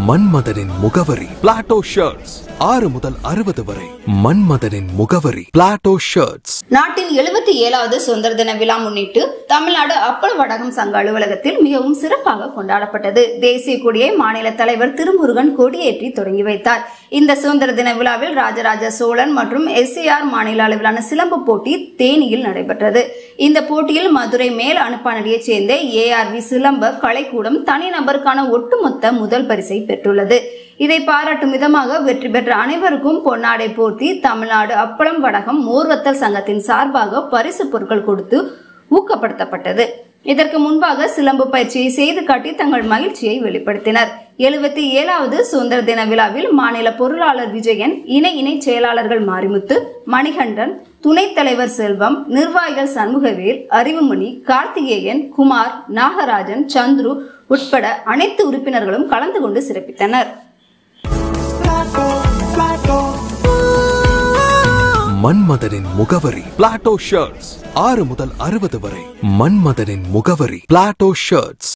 மன்மதனின் முகவரி Plato shirts ஆறு முதல் அறுபது வரை மன்மதனின் முகவரி பிளாட்டோ ஷர்ட்ஸ் நாட்டின் எழுபத்தி ஏழாவது சுதந்திர தின விழா முன்னிட்டு தமிழ்நாடு அப்பள வடகம் சங்க அலுவலகத்தில் மிகவும் சிறப்பாக கொண்டாடப்பட்டது தேசிய கொடியை மாநில தலைவர் திருமுருகன் கொடியேற்றி தொடங்கி வைத்தார் இந்த சுதந்திர தின விழாவில் ராஜராஜ சோழன் மற்றும் எஸ்சிஆர் மாநில அளவிலான சிலம்பு போட்டி தேனியில் நடைபெற்றது இந்த போட்டியில் மதுரை மேல் அனுப்பானடியைச் சேர்ந்த ஏஆர்வி சிலம்ப கலைக்கூடம் தனிநபருக்கான ஒட்டுமொத்த முதல் பரிசை பெற்றுள்ளது இதை பாராட்டும் விதமாக வெற்றி பெற்ற அனைவருக்கும் பொன்னாடை போர்த்தி தமிழ்நாடு அப்பளம் வடகம் மோர்வத்தல் சங்கத்தின் சார்பாக பரிசு பொருட்கள் கொடுத்து ஊக்கப்படுத்தப்பட்டது இதற்கு முன்பாக சிலம்பு பயிற்சியை செய்து காட்டி தங்கள் மகிழ்ச்சியை வெளிப்படுத்தினர் எழுபத்தி ஏழாவது சுதந்திர தின விழாவில் மாநில பொருளாளர் விஜயன் இணை இணை செயலாளர்கள் மாரிமுத்து மணிகண்டன் துணைத் தலைவர் செல்வம் நிர்வாகிகள் சண்முகவேல் அறிவுமணி கார்த்திகேயன் குமார் நாகராஜன் சந்துரு உட்பட அனைத்து உறுப்பினர்களும் கலந்து கொண்டு சிறப்பித்தனர் மன்மதனின் முகவரி பிளாட்டோ ஷர்ட்ஸ் ஆறு முதல் அறுபது வரை மன்மதனின் முகவரி பிளாட்டோ ஷர்ட்ஸ்